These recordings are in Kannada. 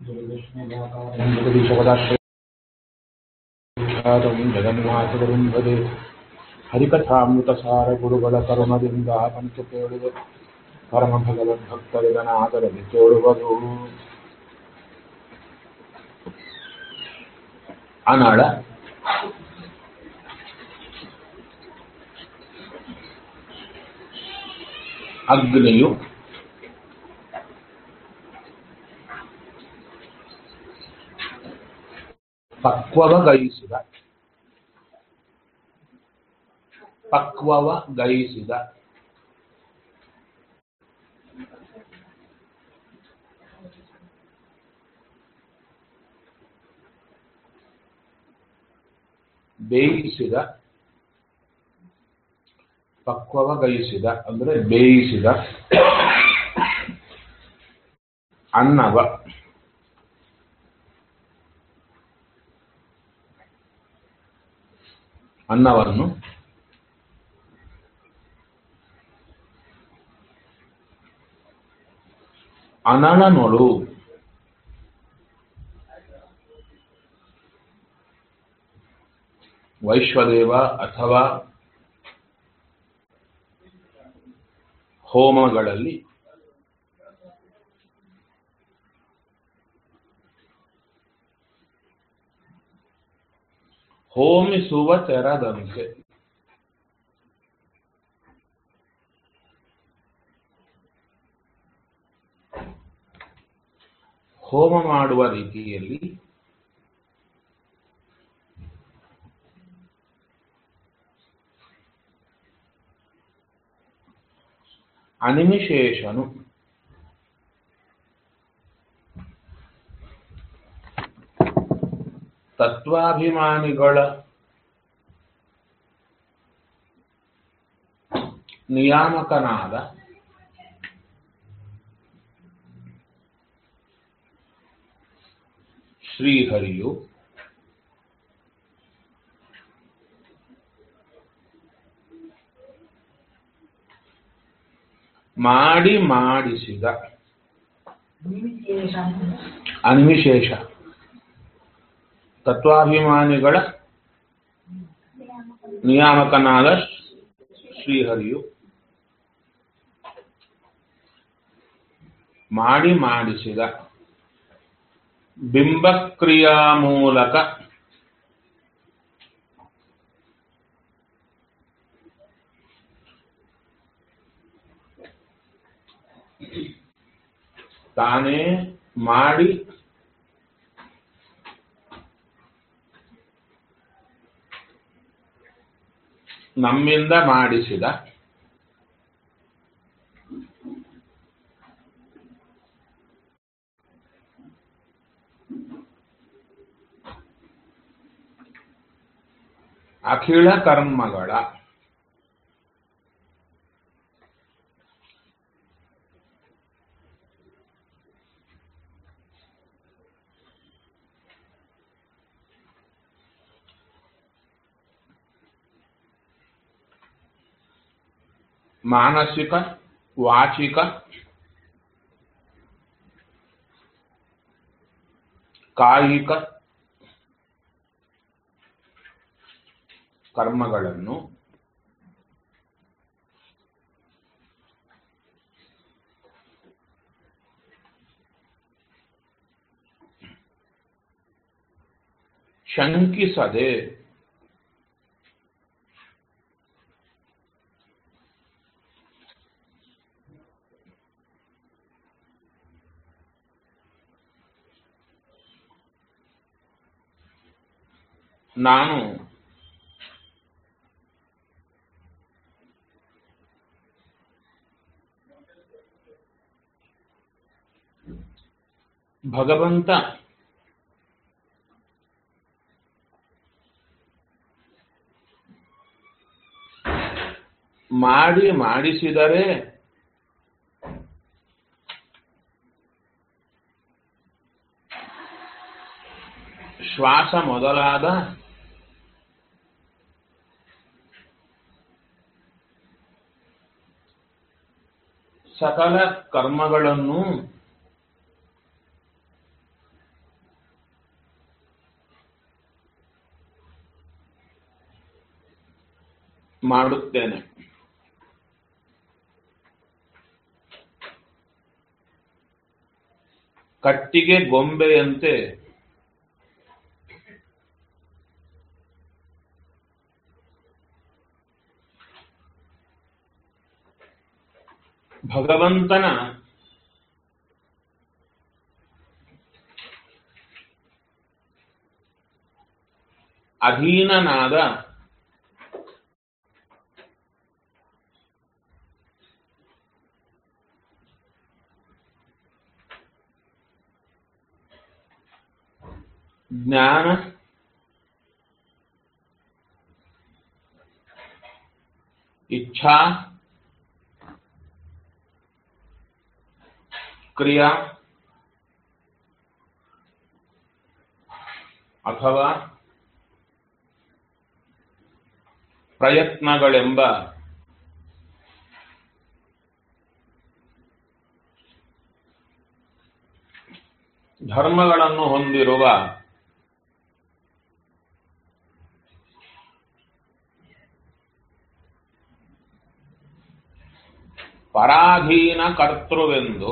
ಜಗದೀಶಪದಾಶ್ರಯಂ ಜಗನ್ನಾಥಗುರುಂ ಭಜೆ ಹರಿಕಥಾಮೃತಸಾರ ಗುರುಗಳ ಕರುಣದಿಂದ ಪಂಚ ಕೇಳಿದೆ ಪರಮ ಭಗವದ್ಭಕ್ತರಿದನಾದರಲ್ಲಿ ಕೇಳುವುದು ಅನಾಳ ಅಗ್ನಿಯು ಪಕ್ವವಗೈಸಿದ ಪಕ್ವವಗೈಸಿದ ಬೇಯಿಸಿದ ಪಕ್ವವಗೈಸಿದ ಅಂದ್ರೆ ಬೇಯಿಸಿದ ಅನ್ನವ ಅನ್ನವನ್ನು ಅನಳನೊಳು ವೈಶ್ವದೇವ ಅಥವಾ ಹೋಮಗಳಲ್ಲಿ ಹೋಮಿಸುವ ತೆರದಂತೆ ಹೋಮ ಮಾಡುವ ರೀತಿಯಲ್ಲಿ ಅನಿಮಿಶೇಷನು ತತ್ವಾಭಿಮಾನಿಗಳ ನಿಯಾಮಕನಾದ ಶ್ರೀಹರಿಯು ಮಾಡಿ ಮಾಡಿಸಿದ ಅನಿಮಿಶೇಷ ತತ್ವಾಭಿಮಾನಿಗಳ ನಿಯಾಮಕನಾದ ಶ್ರೀಹರಿಯು ಮಾಡಿ ಮಾಡಿಸಿದ ಬಿಂಬಕ್ರಿಯಾ ಮೂಲಕ ತಾನೇ ಮಾಡಿ ನಮ್ಮಿಂದ ಮಾಡಿಸಿದ ಅಖಿಳ ಕರ್ಮಗಳ ಮಾನಸಿಕ ವಾಚಿಕ ಕಾಯಿಕ ಕರ್ಮಗಳನ್ನು ಶಂಕಿಸದೆ ನಾನು ಭಗವಂತ ಮಾಡಿ ಮಾಡಿಸಿದರೆ ಶ್ವಾಸ ಮೊದಲಾದ ಸಕಲ ಕರ್ಮಗಳನ್ನು ಮಾಡುತ್ತೇನೆ ಕಟ್ಟಿಗೆ ಗೊಂಬೆಯಂತೆ ಭಗವಂತನ ಅಧೀನನಾದ ಜ್ಞಾನ ಇಚ್ಛಾ ಕ್ರಿಯಾ ಅಥವಾ ಪ್ರಯತ್ನಗಳೆಂಬ ಧರ್ಮಗಳನ್ನು ಹೊಂದಿರುವ ಪರಾಧೀನ ಕರ್ತೃವೆಂದು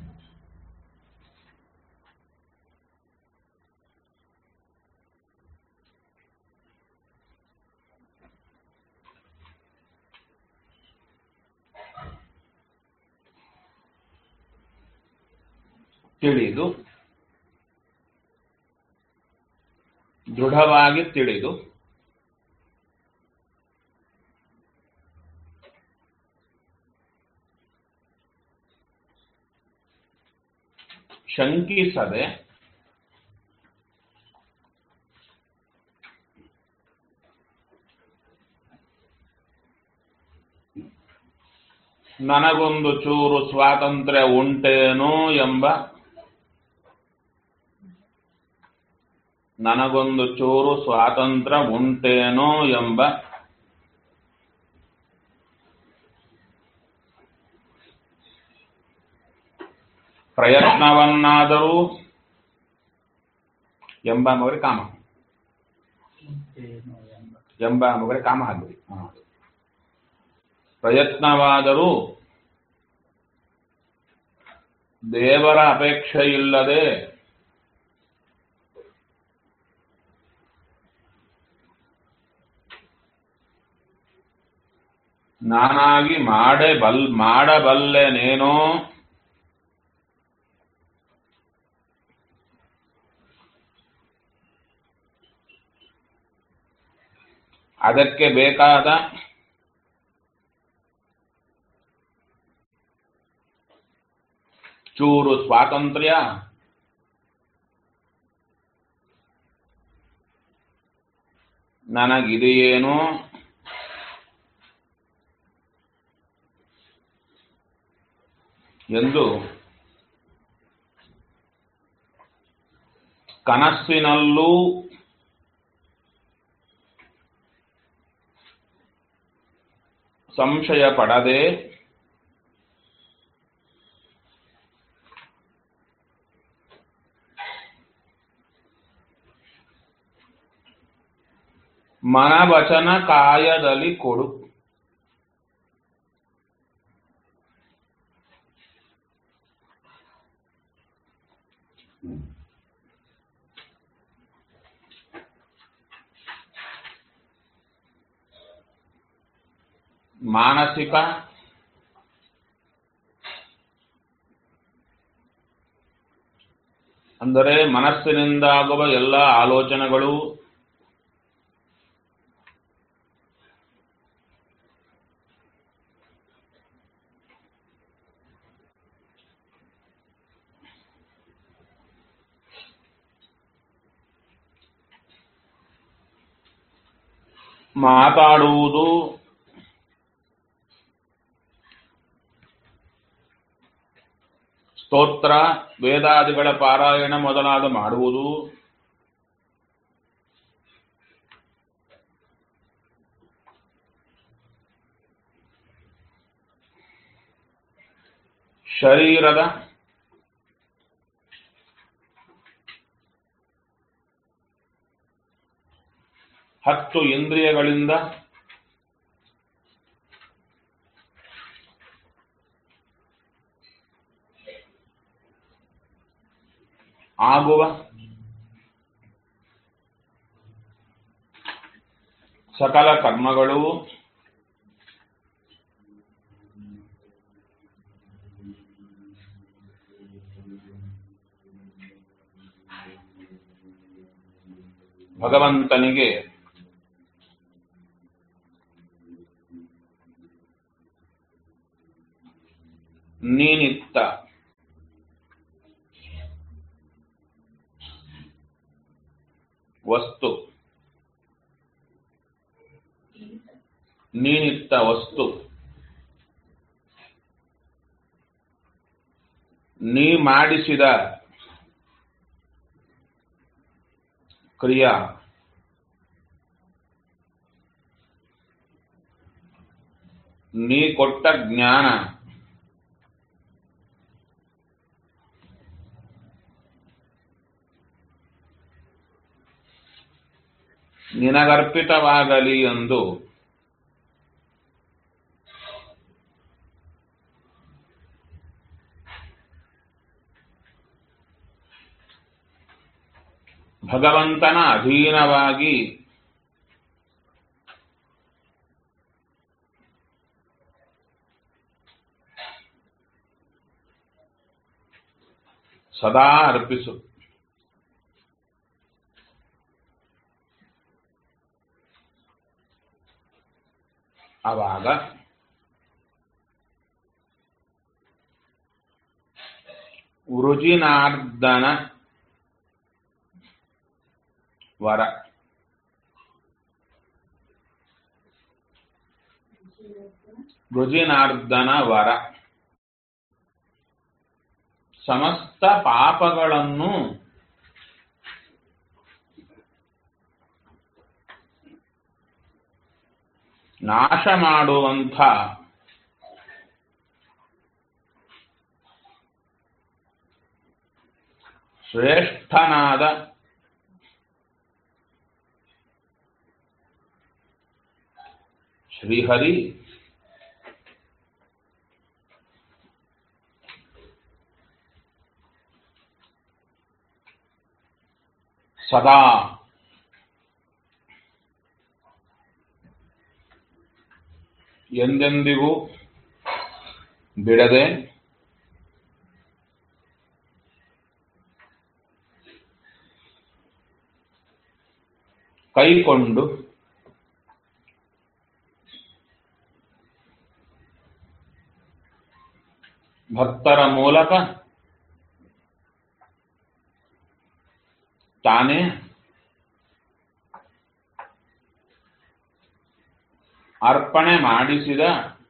ತಿಳಿದು ದೃಢವಾಗಿ ತಿಳಿದು ಶಂಕಿಸದೆ ನನಗೊಂದು ಚೂರು ಸ್ವಾತಂತ್ರ್ಯ ಉಂಟೇನೋ ಎಂಬ ನನಗೊಂದು ಚೂರು ಸ್ವಾತಂತ್ರ್ಯ ಉಂಟೇನೋ ಎಂಬ ಪ್ರಯತ್ನವನ್ನಾದರೂ ಎಂಬ ಮಗರಿ ಕಾಮ ಎಂಬ ಮಗರಿ ಕಾಮ ಹಾಕ್ಬಿಡಿ ಹಾ. ಪ್ರಯತ್ನವಾದರೂ ದೇವರ ಅಪೇಕ್ಷೆ ಇಲ್ಲದೆ ನಾನಾಗಿ ಮಾಡೇ ಬಲ್ ಮಾಡಬಲ್ಲೆನೇನೋ ಅದಕ್ಕೆ ಬೇಕಾದ ಚೂರು ಸ್ವಾತಂತ್ರ್ಯ ನನಗಿದೆಯೇನೋ ಎಂದು ಕನಸಿನಲ್ಲೂ ಸಂಶಯ ಪಡದೆ ಮನವಚನ ಕಾಯದಲ್ಲಿ ಕೊಡು ಮಾನಸಿಕ ಅಂದರೆ ಮನಸ್ಸಿನಿಂದಾಗುವ ಎಲ್ಲ ಆಲೋಚನೆಗಳು ಮಾತಾಡುವುದು ಸ್ತೋತ್ರ ವೇದಾದಿಗಳ ಪಾರಾಯಣ ಮೊದಲಾದ ಮಾಡುವುದು ಶರೀರದ ಹತ್ತು ಇಂದ್ರಿಯಗಳಿಂದ ಆಗುವ ಸಕಲ ಕರ್ಮಗಳು ಭಗವಂತನಿಗೆ ನೀನಿತ್ತ ವಸ್ತು ನೀನಿತ್ತ ವಸ್ತು ನೀ ಮಾಡಿಸಿದ ಕ್ರಿಯಾ ನೀ ಕೊಟ್ಟ ಜ್ಞಾನ ನಿನಗರ್ಪಿತವಾಗಲಿ ಎಂದು ಭಗವಂತನ ಅಧೀನವಾಗಿ ಸದಾ ಅರ್ಪಿಸು ಆವಾಗ ವೃಜಿನಾರ್ದನ ವರ ವೃಜಿನಾರ್ದನ ವರ ಸಮಸ್ತ ಪಾಪಗಳನ್ನು ನಾಶ ಮಾಡುವಂಥ ಶ್ರೇಷ್ಠನಾದ ಶ್ರೀಹರಿ ಸದಾ ಎಂದೆಂದಿಗೂ ಬಿಡದೆ ಕೈಕೊಂಡು ಭಕ್ತರ ಮೂಲಕ ತಾನೇ ಅರ್ಪಣೆ ಮಾಡಿಸಿದ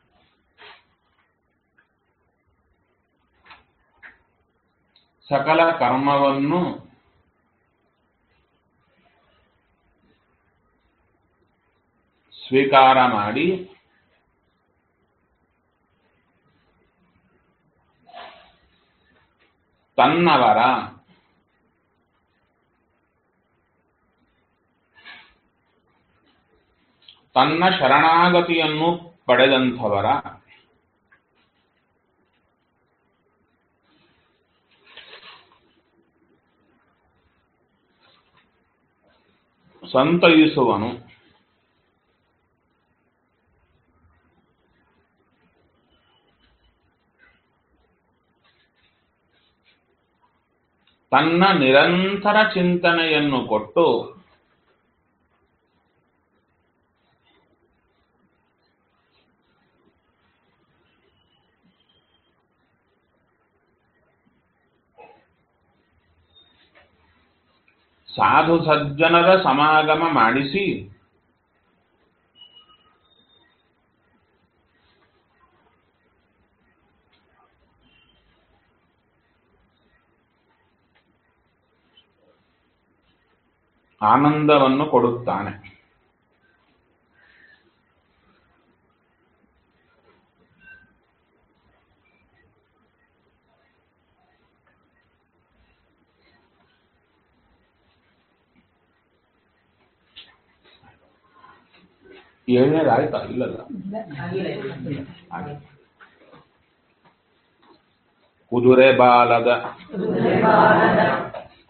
ಸಕಲ ಕರ್ಮವನ್ನು ಸ್ವೀಕಾರ ಮಾಡಿ ತನ್ನವರ ತನ್ನ ಶರಣಾಗತಿಯನ್ನು ಪಡೆದಂಥವರ ಸಂತೈಸುವನು ತನ್ನ ನಿರಂತರ ಚಿಂತನೆಯನ್ನು ಕೊಟ್ಟು ಸಾಧು ಸಜ್ಜನರ ಸಮಾಗಮ ಮಾಡಿಸಿ ಆನಂದವನ್ನು ಕೊಡುತ್ತಾನೆ ಏಳನೇದಾಯ್ತಾ ಇಲ್ಲಲ್ಲ ಹಾಗೆ. ಕುದುರೆ ಬಾಲದ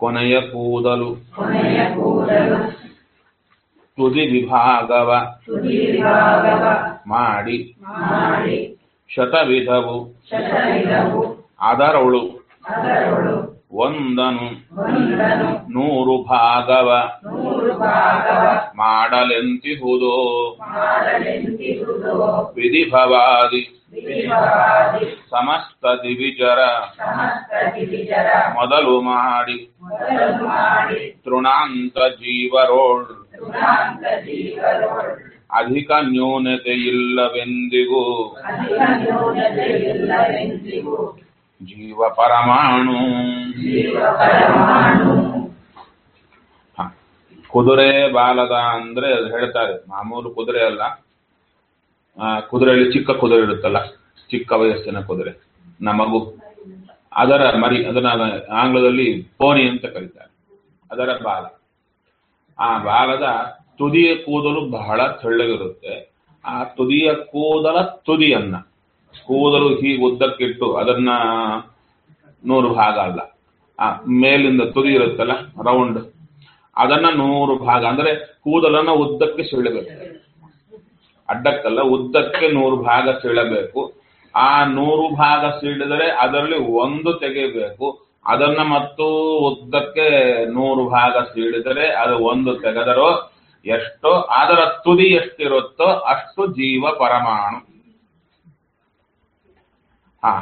ಕೊನೆಯ ಕೂದಲು ಕೊನೆಯ ಕೂದಲು ತುದಿ ವಿಭಾಗವ ತುದಿ ವಿಭಾಗವ ಮಾಡಿ ಮಾಡಿ ಶತವಿಧವು ಶತವಿಧವು ಅದರೊಳು ಅದರೊಳು ಒಂದನು ಒಂದನು ನೂರು ಭಾಗವ ನೂರು ಭಾಗವ ಮಾಡಲೆಂತಿಹುದು ಮಾಡಲೆಂತಿರುವುದು ವಿಧಿಭವಾದಿ ವಿಧಿಭವಾದಿ ಸಮಸ್ತ ದಿವಿಜರ ಸಮಸ್ತ ದಿವಿಜರ ಮೊದಲು ಮಾಡಿ ಮೊದಲು ಮಾಡಿ ತೃಣಾಂತ ಜೀವರೋಳ್ ಋಣಾಂತ ಜೀವರೋಳ್ ಅಧಿಕ ನ್ಯೂನತೆಯಿಲ್ಲವೆಂದಿಗೂ ಅಧಿಕ ನ್ಯೂನತೆಯಿಲ್ಲವೆಂದಿಗೂ ಜೀವ ಪರಮಾಣು ಜೀವ ಪರಮಾಣು ಹ. ಕುದುರೆ ಬಾಲದ ಅಂದ್ರೆ ಅದು ಹೇಳ್ತಾರೆ ಮಾಮೂಲು ಕುದುರೆ ಅಲ್ಲ ಆ, ಕುದುರೆಯಲ್ಲಿ ಚಿಕ್ಕ ಕುದುರೆ ಇರುತ್ತಲ್ಲ ಚಿಕ್ಕ ವಯಸ್ಸಿನ ಕುದುರೆ ನಮಗು ಅದರ ಮರಿ ಅದನ್ನ ಆಂಗ್ಲದಲ್ಲಿ ಪೋನಿ ಅಂತ ಕರೀತಾರೆ ಅದರ ಬಾಲ ಆ ಬಾಲದ ತುದಿಯ ಕೂದಲು ಬಹಳ ತೆಳ್ಳಗಿರುತ್ತೆ ಆ ತುದಿಯ ಕೂದಲ ತುದಿಯನ್ನ ಕೂದಲು ಹೀಗೆ ಉದ್ದಕ್ಕಿಟ್ಟು ಅದನ್ನ ನೂರು ಭಾಗ ಅಲ್ಲ ಆ ಮೇಲಿಂದ ತುದಿ ಇರುತ್ತಲ್ಲ ರೌಂಡ್ ಅದನ್ನ ನೂರು ಭಾಗ ಅಂದ್ರೆ ಕೂದಲನ್ನ ಉದ್ದಕ್ಕೆ ಸೀಳಬೇಕು ಅಡ್ಡಕ್ಕಲ್ಲ ಉದ್ದಕ್ಕೆ ನೂರು ಭಾಗ ಸೀಳಬೇಕು ಆ ನೂರು ಭಾಗ ಸೀಳಿದರೆ ಅದರಲ್ಲಿ ಒಂದು ತೆಗೆಯಬೇಕು ಅದನ್ನ ಮತ್ತು ಉದ್ದಕ್ಕೆ ನೂರು ಭಾಗ ಸೀಳಿದರೆ ಅದು ಒಂದು ತೆಗೆದರೋ ಎಷ್ಟೋ ಅದರ ತುದಿ ಎಷ್ಟಿರುತ್ತೋ ಅಷ್ಟು ಜೀವ ಪರಮಾಣು ಹಾ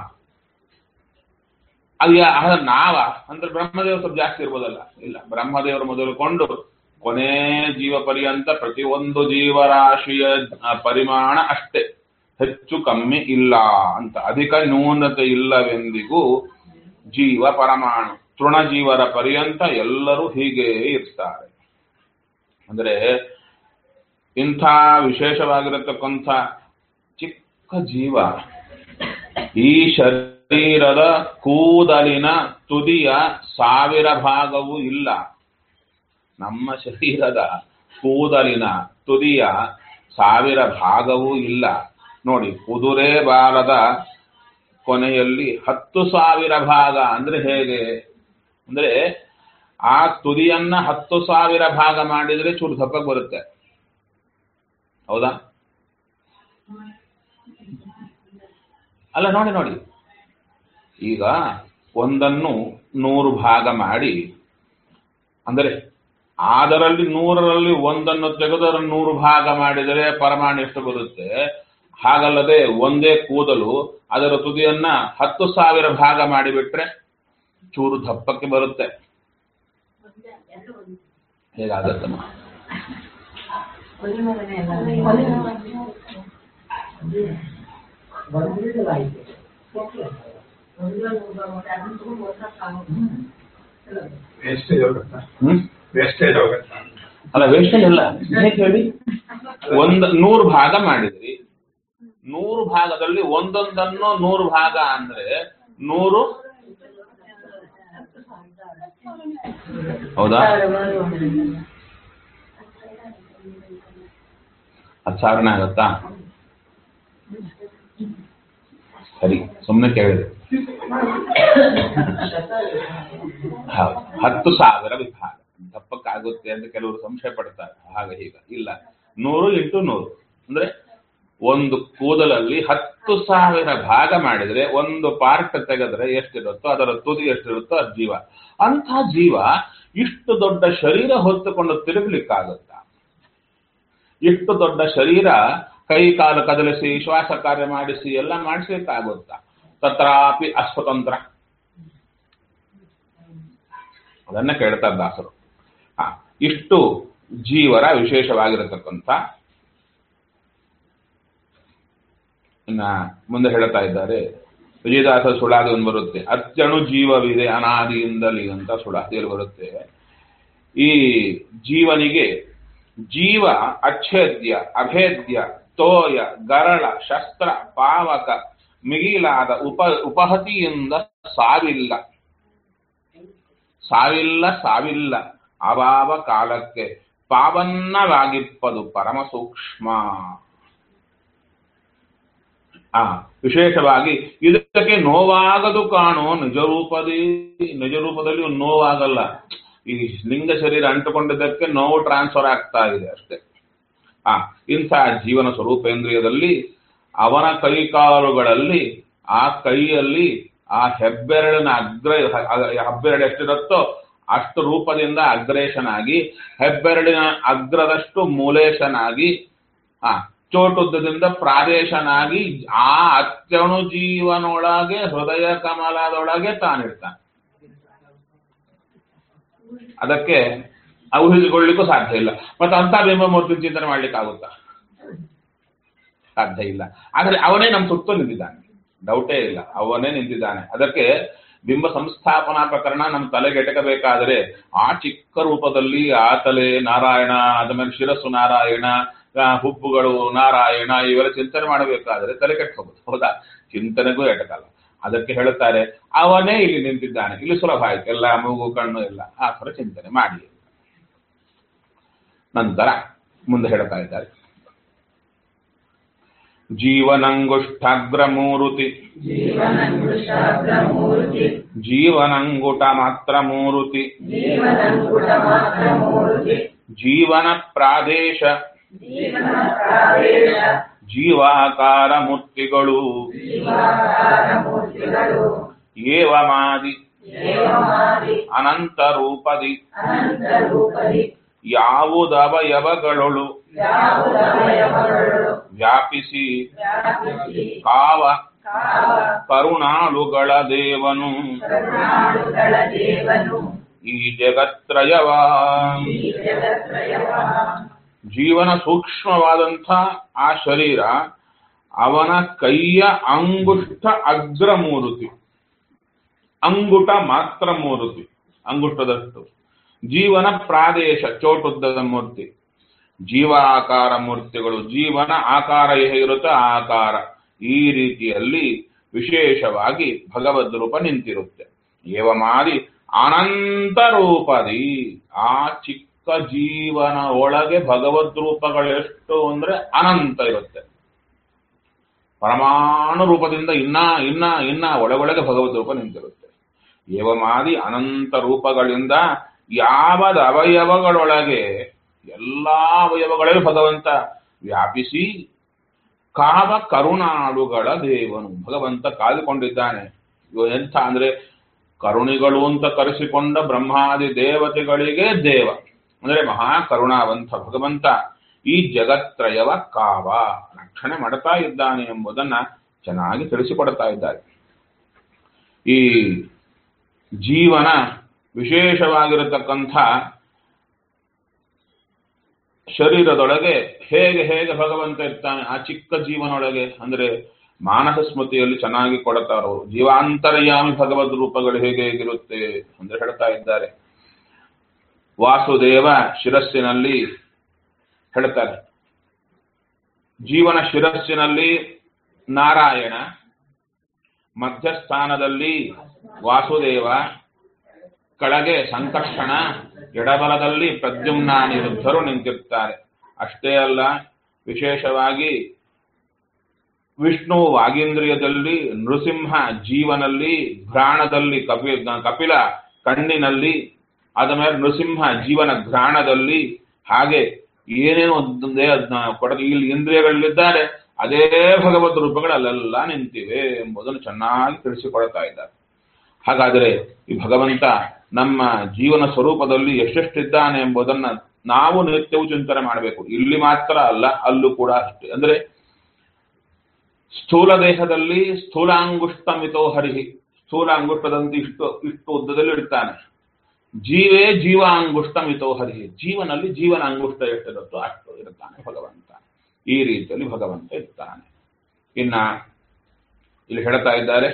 ಅದು ಯಾ- ಅದು ನಾವ ಅಂದ್ರೆ ಬ್ರಹ್ಮದೇವರು ಸ್ವಲ್ಪ ಜಾಸ್ತಿ ಇರ್ಬೋದಲ್ಲ ಇಲ್ಲ ಬ್ರಹ್ಮದೇವರು ಮೊದಲುಕೊಂಡು ಕೊನೆ ಜೀವ ಪರ್ಯಂತ ಪ್ರತಿಯೊಂದು ಜೀವರಾಶಿಯ ಆ, ಪರಿಮಾಣ ಅಷ್ಟೇ ಹೆಚ್ಚು ಕಮ್ಮಿ ಇಲ್ಲ ಅಂತ ಅಧಿಕ ನ್ಯೂನತೆ ಇಲ್ಲವೆಂದಿಗೂ ಜೀವ ಪರಮಾಣು ತೃಣಜೀವರ ಪರ್ಯಂತ ಎಲ್ಲರೂ ಹೀಗೆ ಇರ್ತಾರೆ ಅಂದ್ರೆ ಇಂಥ ವಿಶೇಷವಾಗಿರತಕ್ಕಂಥ ಚಿಕ್ಕ ಜೀವ ಈ ಶರೀರದ ಕೂದಲಿನ ತುದಿಯ ಸಾವಿರ ಭಾಗವೂ ಇಲ್ಲ ನಮ್ಮ ಶರೀರದ ಕೂದಲಿನ ತುದಿಯ ಸಾವಿರ ಭಾಗವೂ ಇಲ್ಲ ನೋಡಿ ಕುದುರೆ ಬಾಲದ ಕೊನೆಯಲ್ಲಿ ಹತ್ತು ಸಾವಿರ ಭಾಗ ಅಂದ್ರೆ ಹೇಗೆ ಅಂದ್ರೆ ಆ ತುದಿಯನ್ನ ಹತ್ತು ಸಾವಿರ ಭಾಗ ಮಾಡಿದ್ರೆ ಚೂರು ದಪ್ಪಕ್ಕೆ ಬರುತ್ತೆ ಹೌದಾ ಅಲ್ಲ ನೋಡಿ ನೋಡಿ ಈಗ ಒಂದನ್ನು ನೂರು ಭಾಗ ಮಾಡಿ ಅಂದರೆ ಅದರಲ್ಲಿ ನೂರರಲ್ಲಿ ಒಂದನ್ನು ತೆಗೆದು ಅದನ್ನು ನೂರು ಭಾಗ ಮಾಡಿದರೆ ಪರಮಾಣು ಎಷ್ಟು ಬರುತ್ತೆ ಹಾಗಲ್ಲದೆ ಒಂದೇ ಕೂದಲು ಅದರ ತುದಿಯನ್ನ ಹತ್ತು ಸಾವಿರ ಭಾಗ ಮಾಡಿಬಿಟ್ರೆ ಚೂರು ದಪ್ಪಕ್ಕೆ ಬರುತ್ತೆ ಹೇಗಾಗತ್ತಮ್ಮ ವೇಸ್ಟೇಜ್ ಹೋಗುತ್ತಾ ಹ್ಮ್ ವೇಸ್ಟೇಜ್ ಹೋಗುತ್ತಾ ಅಲ್ಲ ವೇಸ್ಟೇಜ್ ಅಲ್ಲ ಹೇಗೆ ಹೇಳಿ ಒಂದ್ ನೂರು ಭಾಗ ಮಾಡಿದ್ರಿ ನೂರು ಭಾಗದಲ್ಲಿ ಒಂದೊಂದನ್ನು ನೂರು ಭಾಗ ಅಂದ್ರೆ ನೂರು ಹೌದಾ ಹತ್ತು ಸಾವಿರನೇ ಆಗತ್ತಾ ಸರಿ ಸುಮ್ಮನೆ ಕೇಳಿದೆ ಹೌದು ಹತ್ತು ಸಾವಿರ ವಿಭಾಗ ತಪ್ಪಕ್ಕಾಗುತ್ತೆ ಅಂತ ಕೆಲವರು ಸಂಶಯ ಪಡ್ತಾರೆ ಹಾಗೆ ಹೀಗ ಇಲ್ಲ ನೂರು ಇಂಟು ನೂರು ಅಂದ್ರೆ ಒಂದು ಕೂದಲಲ್ಲಿ ಹತ್ತು ಸಾವಿರ ಭಾಗ ಮಾಡಿದ್ರೆ ಒಂದು ಪಾರ್ಟ್ ತೆಗೆದ್ರೆ ಎಷ್ಟಿರುತ್ತೋ ಅದರ ತುದಿ ಎಷ್ಟಿರುತ್ತೋ ಅದು ಜೀವ ಅಂಥ ಜೀವ ಇಷ್ಟು ದೊಡ್ಡ ಶರೀರ ಹೊತ್ತುಕೊಂಡು ತಿರುಗಲಿಕ್ಕಾಗುತ್ತಾ ಇಷ್ಟು ದೊಡ್ಡ ಶರೀರ ಕೈ ಕಾಲು ಕದಲಿಸಿ ಶ್ವಾಸ ಕಾರ್ಯ ಮಾಡಿಸಿ ಎಲ್ಲ ಮಾಡಿಸ್ಲಿಕ್ಕಾಗುತ್ತಾ ತತ್ರಾಪಿ ಅಸ್ವತಂತ್ರ ಅದನ್ನ ಕೇಳ್ತಾರೆ ದಾಸರು ಆ, ಇಷ್ಟು ಜೀವರ ವಿಶೇಷವಾಗಿರತಕ್ಕಂಥ ಇನ್ನ ಮುಂದೆ ಹೇಳ್ತಾ ಇದ್ದಾರೆ ವಿಜಯದಾಸ ಸುಳಾದಿ ಒಂದು ಬರುತ್ತೆ ಅತ್ಯಣು ಜೀವವಿದೆ ಅನಾದಿಯಿಂದಲೇ ಅಂತ ಸುಳಾದಿಯಲ್ಲಿ ಬರುತ್ತೆ ಈ ಜೀವನಿಗೆ ಜೀವ ಅಚ್ಛೇದ್ಯ ಅಭೇದ್ಯ ತೋಯ ಗರಳ ಶಸ್ತ್ರ ಪಾವಕ ಮಿಗಿಲಾದ ಉಪ ಉಪಹತಿಯಿಂದ ಸಾವಿಲ್ಲ ಸಾವಿಲ್ಲ ಸಾವಿಲ್ಲ ಅಭಾವ ಕಾಲಕ್ಕೆ ಪಾವನ್ನವಾಗಿಪ್ಪದು ಪರಮ ಸೂಕ್ಷ್ಮ ಆ ವಿಶೇಷವಾಗಿ ಇದಕ್ಕೆ ನೋವಾಗದು ಕಾಣೋ ನಿಜ ರೂಪದಿ ನಿಜ ರೂಪದಲ್ಲಿ ಒಂದು ನೋವಾಗಲ್ಲ ಈ ಲಿಂಗ ಶರೀರ ಅಂಟುಕೊಂಡಿದ್ದಕ್ಕೆ ನೋವು ಟ್ರಾನ್ಸ್ಫರ್ ಆಗ್ತಾ ಇದೆ ಅಷ್ಟೇ ಆ ಇಂಥ ಜೀವನ ಸ್ವರೂಪೇಂದ್ರಿಯದಲ್ಲಿ ಅವನ ಕೈಕಾಲುಗಳಲ್ಲಿ ಆ ಕೈಯಲ್ಲಿ ಆ ಹೆಬ್ಬೆರಳಿನ ಅಗ್ರ ಹೆಬ್ಬೆರಳು ಎಷ್ಟಿರುತ್ತೋ ಅಷ್ಟು ರೂಪದಿಂದ ಅಗ್ರೇಶನಾಗಿ ಹೆಬ್ಬೆರಳಿನ ಅಗ್ರದಷ್ಟು ಮೂಲೇಶನಾಗಿ ಆ ಚೋಟುದ್ದದಿಂದ ಪ್ರಾದೇಶನಾಗಿ ಆ ಅತ್ಯಣು ಜೀವನೊಳಗೆ ಹೃದಯ ಕಮಲದೊಳಗೆ ತಾನಿರ್ತಾನೆ ಅದಕ್ಕೆ ಊಹಿಸಿಕೊಳ್ಳಿಕ್ಕೂ ಸಾಧ್ಯ ಇಲ್ಲ ಮತ್ತೆ ಅಂತ ಬಿಂಬಮೂರ್ತಿ ಚಿಂತನೆ ಮಾಡ್ಲಿಕ್ಕೆ ಆಗುತ್ತಾ ಸಾಧ್ಯ ಇಲ್ಲ ಆದರೆ ಅವನೇ ನಮ್ಮ ಸುತ್ತ ನಿಂತಿದ್ದಾನೆ ಡೌಟೇ ಇಲ್ಲ ಅವನೇ ನಿಂತಿದ್ದಾನೆ ಅದಕ್ಕೆ ಬಿಂಬ ಸಂಸ್ಥಾಪನಾ ಪ್ರಕರಣ ನಮ್ಮ ತಲೆಗೆ ಎಟಕಬೇಕಾದರೆ ಆ ಚಿಕ್ಕ ರೂಪದಲ್ಲಿ ಆ ತಲೆ ನಾರಾಯಣ ಅದ ಮೇಲೆ ಶಿರಸ್ಸು ನಾರಾಯಣ ಆ, ಹುಬ್ಬುಗಳು ನಾರಾಯಣ ಇವೆಲ್ಲ ಚಿಂತನೆ ಮಾಡಬೇಕಾದ್ರೆ ತಲೆ ಕೆಟ್ಟು ಹೋಗುತ್ತೆ ಹೌದಾ ಚಿಂತನೆಗೂ ಎಟಕಲ್ಲ ಅದಕ್ಕೆ ಹೇಳುತ್ತಾರೆ ಅವನೇ ಇಲ್ಲಿ ನಿಂತಿದ್ದಾನೆ ಇಲ್ಲಿ ಸುಲಭ ಆಯ್ತು ಎಲ್ಲ ಮೂಗು ಕಣ್ಣು ಎಲ್ಲ ಆ ಥರ ಚಿಂತನೆ ಮಾಡಿ ನಂತರ ಮುಂದೆ ಹೇಳ್ತಾ ಇದ್ದಾರೆ ಜೀವನಂಗುಷ್ಠಾಗ್ರ ಮೂರುತಿ ಜೀವನಂಗುಷಾಗ್ರಮೂರ್ತಿ ಜೀವನಂಗುಟ ಮಾತ್ರ ಮೂರುತಿ ಜೀವನಂಗುಟ ಮಾತ್ರ ಮೂರ್ತಿ ಜೀವನ ಪ್ರಾದೇಶ ಜೀವನ ಪ್ರಾದೇಶ ಜೀವಾಕಾರ ಮೂರ್ತಿಗಳು ಜೀವಾಕಾರ ಮೂರ್ತಿಗಳು ಏವಮಾದಿ ದೇವಮಾದಿ ಅನಂತ ರೂಪದಿ ಅನಂತ ರೂಪದಿ ಯಾವುದವಯವಗಳೊಳು ಯಾವುದವಯವಗಳು ವ್ಯಾಪಿಸಿ ವ್ಯಾಪಿಸಿ ಕಾವ ಕಾವ ಕರುಣಾಳುಗಳ ದೇವನು ಕರುಣಾಳುಗಳ ದೇವನು ಈ ಜಗತ್ರಯವ ಈ ಜಗತ್ರಯವ ಜೀವನ ಸೂಕ್ಷ್ಮವಾದಂಥ ಆ ಶರೀರ ಅವನ ಕೈಯ ಅಂಗುಷ್ಟ ಅಗ್ರ ಮೂರುತಿ ಅಂಗುಟ ಮಾತ್ರ ಮೂರುತಿ ಅಂಗುಷ್ಟದಷ್ಟು ಜೀವನ ಪ್ರಾದೇಶ ಚೋಟುದ್ದದ ಮೂರ್ತಿ ಜೀವಾಕಾರ ಮೂರ್ತಿಗಳು ಜೀವನ ಆಕಾರ ಹೇಗಿರುತ್ತೆ ಆ ಆಕಾರ ಈ ರೀತಿಯಲ್ಲಿ ವಿಶೇಷವಾಗಿ ಭಗವದ್ ರೂಪ ನಿಂತಿರುತ್ತೆ ಏವಮಾದಿ ಅನಂತ ರೂಪದಿ ಆ ಚಿಕ್ಕ ಜೀವನ ಒಳಗೆ ಭಗವದ್ ರೂಪಗಳು ಎಷ್ಟು ಅಂದ್ರೆ ಅನಂತ ಇರುತ್ತೆ ಪರಮಾಣು ರೂಪದಿಂದ ಇನ್ನ ಇನ್ನ ಇನ್ನ ಒಳಗೊಳಗೆ ಭಗವದ್ ರೂಪ ನಿಂತಿರುತ್ತೆ ಏವಮಾದಿ ಅನಂತ ರೂಪಗಳಿಂದ ಯಾವದ ಅವಯವಗಳೊಳಗೆ ಎಲ್ಲಾ ಅವಯವಗಳಲ್ಲಿ ಭಗವಂತ ವ್ಯಾಪಿಸಿ ಕಾವ ಕರುಣಾಳುಗಳ ದೇವನು ಭಗವಂತ ಕಾದುಕೊಂಡಿದ್ದಾನೆ ಇವ ಎಂಥ ಅಂದ್ರೆ ಕರುಣಿಗಳು ಅಂತ ಕರೆಸಿಕೊಂಡ ಬ್ರಹ್ಮಾದಿ ದೇವತೆಗಳಿಗೆ ದೇವ ಅಂದ್ರೆ ಮಹಾ ಕರುಣಾವಂತ ಭಗವಂತ ಈ ಜಗತ್ರಯವ ಕಾವ ರಕ್ಷಣೆ ಮಾಡ್ತಾ ಇದ್ದಾನೆ ಎಂಬುದನ್ನ ಚೆನ್ನಾಗಿ ತಿಳಿಸಿಕೊಡ್ತಾ ಇದ್ದಾರೆ ಈ ಜೀವನ ವಿಶೇಷವಾಗಿರತಕ್ಕಂಥ ಶರೀರದೊಳಗೆ ಹೇಗೆ ಹೇಗೆ ಭಗವಂತ ಇರ್ತಾನೆ ಆ ಚಿಕ್ಕ ಜೀವನೊಳಗೆ ಅಂದ್ರೆ ಮಾನಸ ಸ್ಮೃತಿಯಲ್ಲಿ ಚೆನ್ನಾಗಿ ಕೊಡ್ತಾರೋ ಜೀವಾಂತರ್ಯಾಮಿ ಭಗವದ್ ರೂಪಗಳು ಹೇಗೆ ಹೇಗಿರುತ್ತೆ ಅಂದ್ರೆ ಹೇಳ್ತಾ ಇದ್ದಾರೆ ವಾಸುದೇವ ಶಿರಸ್ಸಿನಲ್ಲಿ ಹೇಳ್ತಾರೆ ಜೀವನ ಶಿರಸ್ಸಿನಲ್ಲಿ ನಾರಾಯಣ ಮಧ್ಯಸ್ಥಾನದಲ್ಲಿ ವಾಸುದೇವ ಕೆಳಗೆ ಸಂಕರ್ಷಣ ಎಡಬಲದಲ್ಲಿ ಪ್ರದ್ಯುಮ್ನಾನಿರುದ್ಧರು ನಿಂತಿರ್ತಾರೆ ಅಷ್ಟೇ ಅಲ್ಲ ವಿಶೇಷವಾಗಿ ವಿಷ್ಣು ವಾಗೀಂದ್ರಿಯದಲ್ಲಿ ನೃಸಿಂಹ ಜೀವನಲ್ಲಿ ಘ್ರಾಣದಲ್ಲಿ ಕಪಿ ಕಪಿಲ ಕಣ್ಣಿನಲ್ಲಿ ಅದ ಮೇಲೆ ನೃಸಿಂಹ ಜೀವನ ಘ್ರಾಣದಲ್ಲಿ ಹಾಗೆ ಏನೇನು ಒಂದೊಂದೇ ಅದನ್ನ ಕೊಡದು ಇಲ್ಲಿ ಇಂದ್ರಿಯಗಳಲ್ಲಿದ್ದಾರೆ ಅದೇ ಭಗವದ್ ರೂಪಗಳು ಅಲ್ಲೆಲ್ಲ ನಿಂತಿವೆ ಎಂಬುದನ್ನು ಚೆನ್ನಾಗಿ ತಿಳಿಸಿಕೊಡ್ತಾ ಇದ್ದಾರೆ ಹಾಗಾದರೆ ಈ ಭಗವಂತ ನಮ್ಮ ಜೀವನ ಸ್ವರೂಪದಲ್ಲಿ ಎಷ್ಟೆಷ್ಟಿದ್ದಾನೆ ಎಂಬುದನ್ನ ನಾವು ನಿತ್ಯವೂ ಚಿಂತನೆ ಮಾಡಬೇಕು ಇಲ್ಲಿ ಮಾತ್ರ ಅಲ್ಲ ಅಲ್ಲೂ ಕೂಡ ಅಷ್ಟೇ ಅಂದ್ರೆ ಸ್ಥೂಲ ದೇಹದಲ್ಲಿ ಸ್ಥೂಲಾಂಗುಷ್ಟ ಮಿತೋ ಹರಿಹಿ ಸ್ಥೂಲ ಅಂಗುಷ್ಟದಂತೆ ಇಷ್ಟು ಇಷ್ಟು ಉದ್ದದಲ್ಲಿ ಇರ್ತಾನೆ ಜೀವೇ ಜೀವ ಅಂಗುಷ್ಟ ಮಿತೋ ಹರಿಹಿ ಜೀವನಲ್ಲಿ ಜೀವನ ಅಂಗುಷ್ಟ ಎಷ್ಟಿರುತ್ತೋ ಅಷ್ಟು ಇರ್ತಾನೆ ಭಗವಂತ ಈ ರೀತಿಯಲ್ಲಿ ಭಗವಂತ ಇರ್ತಾನೆ ಇನ್ನ ಇಲ್ಲಿ ಹೇಳ್ತಾ ಇದ್ದಾರೆ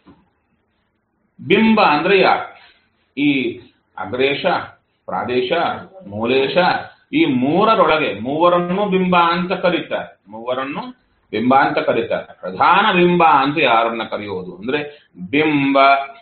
ಬಿಂಬ ಅಂದ್ರೆ ಯಾರು ಈ ಅಗ್ರೇಶ ಪ್ರಾದೇಶ ಮೂಲೇಶ ಈ ಮೂರರೊಳಗೆ ಮೂವರನ್ನು ಬಿಂಬ ಅಂತ ಕರೀತಾರೆ ಮೂವರನ್ನು ಬಿಂಬ ಅಂತ ಕರೀತಾರೆ ಪ್ರಧಾನ ಬಿಂಬ ಅಂತ ಯಾರನ್ನ ಕರೆಯುವುದು ಅಂದ್ರೆ ಬಿಂಬ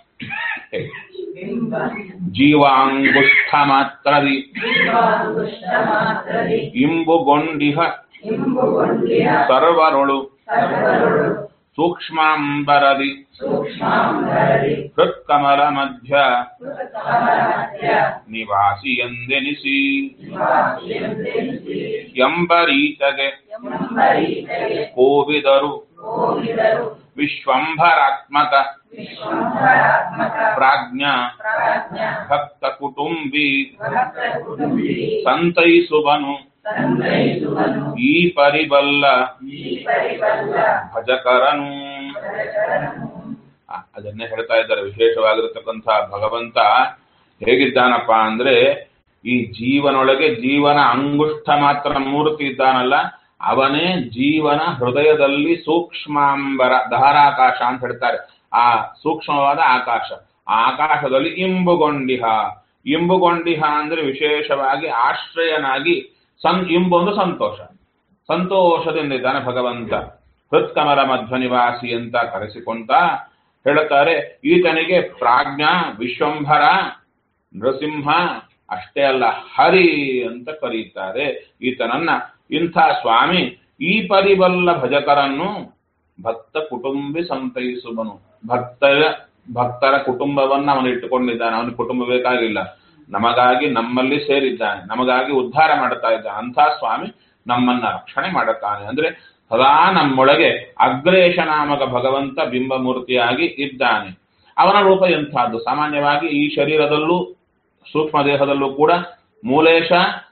ಬಿಂಬ ಜೀವಾಂಗುಷ್ಠ ಮಾತ್ರದಿ ಜೀವಾಂಗುಷ್ಟ ಮಾತ್ರದಿ ಇಂಬುಗೊಂಡಿಹ ಇಂಬುಗೊಂಡಿಯ ಸರ್ವರೊಳು ಸರ್ವರುಳು ಸೂಕ್ಷ್ಮಾಂಬರದಿ ಸೂಕ್ಷ್ಮಾಂಬರದಿ ಹೃತ್ಕಮಲ ಮಧ್ಯ ಕಮಲಮಧ್ಯ ನಿವಾಸಿ ಎಂದೆನಿಸಿ ನಿವಾಸಿಯಂತೆನಿಸಿ ಎಂಬರೀತಗೆ ಎಂಬರೀತೆಗೆ ಕೋವಿದರು ಹೋಗಿದರು ವಿಶ್ವಂಭರಾತ್ಮಕ ವಿಶ್ವಂಭರಾತ್ಮಕ ಪ್ರಾಜ್ಞ ಪ್ರಾಜ್ಞ ಭಕ್ತ ಕುಟುಂಬಿ ಭಕ್ತ ಕುಟುಂಬಿ ಸಂತೈಸುವನು ಸಂಗ್ರಹಿಸುವನು ಈ ಪರಿಬಲ್ಲ ಈ ಪರಿಬಲ್ಲ ಭಜಕರನು ಭಜಕರನು ಆ, ಅದನ್ನೇ ಹೇಳ್ತಾ ಇದ್ದಾರೆ ವಿಶೇಷವಾಗಿರತಕ್ಕಂಥ ಭಗವಂತ ಹೇಗಿದ್ದಾನಪ್ಪ ಅಂದ್ರೆ ಈ ಜೀವನೊಳಗೆ ಜೀವನ ಅಂಗುಷ್ಠ ಮಾತ್ರ ಮೂರ್ತಿ ಇದ್ದಾನಲ್ಲ ಅವನೇ ಜೀವನ ಹೃದಯದಲ್ಲಿ ಸೂಕ್ಷ್ಮಾಂಬರ ಧಾರಾಕಾಶ ಅಂತ ಹೇಳ್ತಾರೆ ಆ ಸೂಕ್ಷ್ಮವಾದ ಆಕಾಶ ಆ ಆಕಾಶದಲ್ಲಿ ಇಂಬುಗೊಂಡಿಹ ಇಂಬುಗೊಂಡಿಹ ಅಂದ್ರೆ ವಿಶೇಷವಾಗಿ ಆಶ್ರಯನಾಗಿ ಸಂ ಇಂಬು ಒಂದು ಸಂತೋಷ ಸಂತೋಷದಿಂದ ಇದ್ದಾನೆ ಭಗವಂತ ಹೃತ್ಕಮಲ ಮಧ್ವ ನಿವಾಸಿ ಅಂತ ಕರೆಸಿಕೊಂಡ ಹೇಳುತ್ತಾರೆ ಈತನಿಗೆ ಪ್ರಾಜ್ಞಾ ವಿಶ್ವಂಭರ ನೃಸಿಂಹ ಅಷ್ಟೇ ಅಲ್ಲ ಹರಿ ಅಂತ ಕರೀತಾರೆ ಈತನನ್ನ ಇಂಥ ಸ್ವಾಮಿ ಈ ಪರಿಬಲ್ಲ ಭಜಕರನ್ನು ಭಕ್ತ ಕುಟುಂಬಿ ಸಂತೈಸುವನು ಭಕ್ತರ ಭಕ್ತರ ಕುಟುಂಬವನ್ನ ಅವನು ಇಟ್ಟುಕೊಂಡಿದ್ದಾನೆ ಅವನ ಕುಟುಂಬ ಬೇಕಾಗಿಲ್ಲ ನಮಗಾಗಿ ನಮ್ಮಲ್ಲಿ ಸೇರಿದ್ದಾನೆ ನಮಗಾಗಿ ಉದ್ಧಾರ ಮಾಡುತ್ತಾ ಇದ್ದಾನೆ ಅಂಥ ಸ್ವಾಮಿ ನಮ್ಮನ್ನ ರಕ್ಷಣೆ ಮಾಡುತ್ತಾನೆ ಅಂದ್ರೆ ಸದಾ ನಮ್ಮೊಳಗೆ ಅಗ್ರೇಶ ನಾಮಕ ಭಗವಂತ ಬಿಂಬಮೂರ್ತಿಯಾಗಿ ಇದ್ದಾನೆ ಅವನ ರೂಪ ಎಂಥದ್ದು ಸಾಮಾನ್ಯವಾಗಿ ಈ ಶರೀರದಲ್ಲೂ ಸೂಕ್ಷ್ಮ ದೇಹದಲ್ಲೂ ಕೂಡ ಮೂಲೇಶ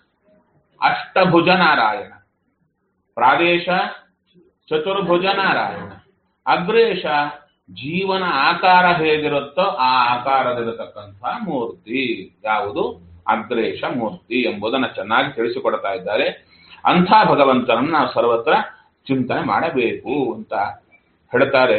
ಅಷ್ಟಭುಜ ನಾರಾಯಣ ಪ್ರಾದೇಶ ಚತುರ್ಭುಜ ನಾರಾಯಣ ಅಗ್ರೇಶ ಜೀವನ ಆಕಾರ ಹೇಗಿರುತ್ತೋ ಆ ಆಕಾರದಿರತಕ್ಕಂಥ ಮೂರ್ತಿ ಯಾವುದು ಅಗ್ರೇಶ ಮೂರ್ತಿ ಎಂಬುದನ್ನು ಚೆನ್ನಾಗಿ ತಿಳಿಸಿಕೊಡ್ತಾ ಇದ್ದಾರೆ ಅಂಥ ಭಗವಂತನನ್ನು ನಾವು ಸರ್ವತ್ರ ಚಿಂತನೆ ಮಾಡಬೇಕು ಅಂತ ಹೇಳ್ತಾರೆ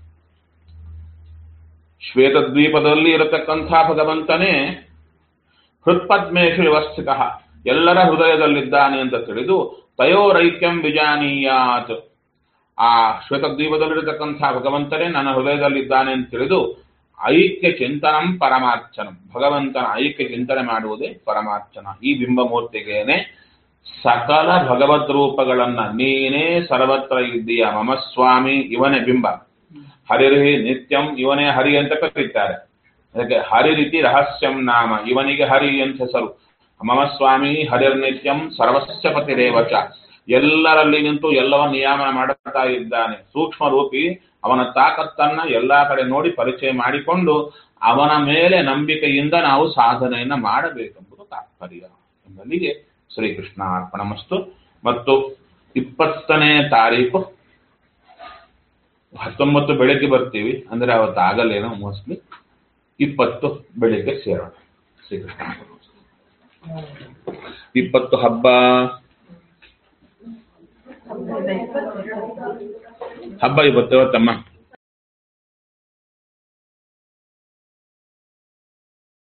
ಶ್ವೇತದ್ವೀಪದಲ್ಲಿ ಇರತಕ್ಕಂಥ ಭಗವಂತನೇ ಹೃತ್ಪದ್ಮೇಶು ವ್ಯವಸ್ಥಿತ ಎಲ್ಲರ ಹೃದಯದಲ್ಲಿದ್ದಾನೆ ಅಂತ ತಿಳಿದು ತಯೋರೈಕ್ಯಂ ವಿಜಾನೀಯಾತ್ ಆ ಶ್ವೇತದ್ವೀಪದಲ್ಲಿರತಕ್ಕಂಥ ಭಗವಂತನೇ ನನ್ನ ಹೃದಯದಲ್ಲಿದ್ದಾನೆ ಅಂತ ತಿಳಿದು ಐಕ್ಯ ಚಿಂತನಂ ಪರಮಾರ್ಚನಂ ಭಗವಂತನ ಐಕ್ಯ ಚಿಂತನೆ ಮಾಡುವುದೇ ಪರಮಾರ್ಚನ ಈ ಬಿಂಬಮೂರ್ತಿಗೇನೆ ಸಕಲ ಭಗವದ್ ರೂಪಗಳನ್ನ ನೀನೇ ಸರ್ವತ್ರ ಇದ್ದೀಯ ಮಮ ಸ್ವಾಮಿ ಇವನೇ ಬಿಂಬ ಹರಿರ್ಹಿ ನಿತ್ಯಂ ಇವನೇ ಹರಿ ಅಂತ ಕರೀತಾರೆ ಅದಕ್ಕೆ ಹರಿ ರೀತಿ ರಹಸ್ಯಂ ನಾಮ ಇವನಿಗೆ ಹರಿ ಅಂತ ಹೆಸರು ಮಮ ಸ್ವಾಮಿ ಹರಿರ್ನಿತ್ಯಂ ಸರ್ವಸ್ಯ ಪತಿರೇವಚ ಎಲ್ಲರಲ್ಲಿ ನಿಂತು ಎಲ್ಲವನ್ನ ನಿಯಾಮನ ಮಾಡುತ್ತಾ ಇದ್ದಾನೆ ಸೂಕ್ಷ್ಮ ರೂಪಿ ಅವನ ತಾಕತ್ತನ್ನ ಎಲ್ಲಾ ಕಡೆ ನೋಡಿ ಪರಿಚಯ ಮಾಡಿಕೊಂಡು ಅವನ ಮೇಲೆ ನಂಬಿಕೆಯಿಂದ ನಾವು ಸಾಧನೆಯನ್ನ ಮಾಡಬೇಕೆಂಬುದು ತಾತ್ಪರ್ಯ ಎಂಬಲ್ಲಿಗೆ ಶ್ರೀಕೃಷ್ಣ ಅರ್ಪಣಮಸ್ತು ಮತ್ತು ಇಪ್ಪತ್ತನೇ ತಾರೀಕು ಹತ್ತೊಂಬತ್ತು ಬೆಳಗ್ಗೆ ಬರ್ತೀವಿ ಅಂದ್ರೆ ಅವತ್ತು ಆಗಲ್ಲೇನೋ ಮೋಸ್ಟ್ಲಿ ಇಪ್ಪತ್ತು ಬೆಳಿಗ್ಗೆ ಸೇರೋಣ ಶ್ರೀಕೃಷ್ಣ ಅರ್ಪಣಮಸ್ತು. ಇಪ್ಪತ್ತು ಹಬ್ಬ ಹಬ್ಬ ಇವತ್ತು ಇವತ್ತಮ್ಮ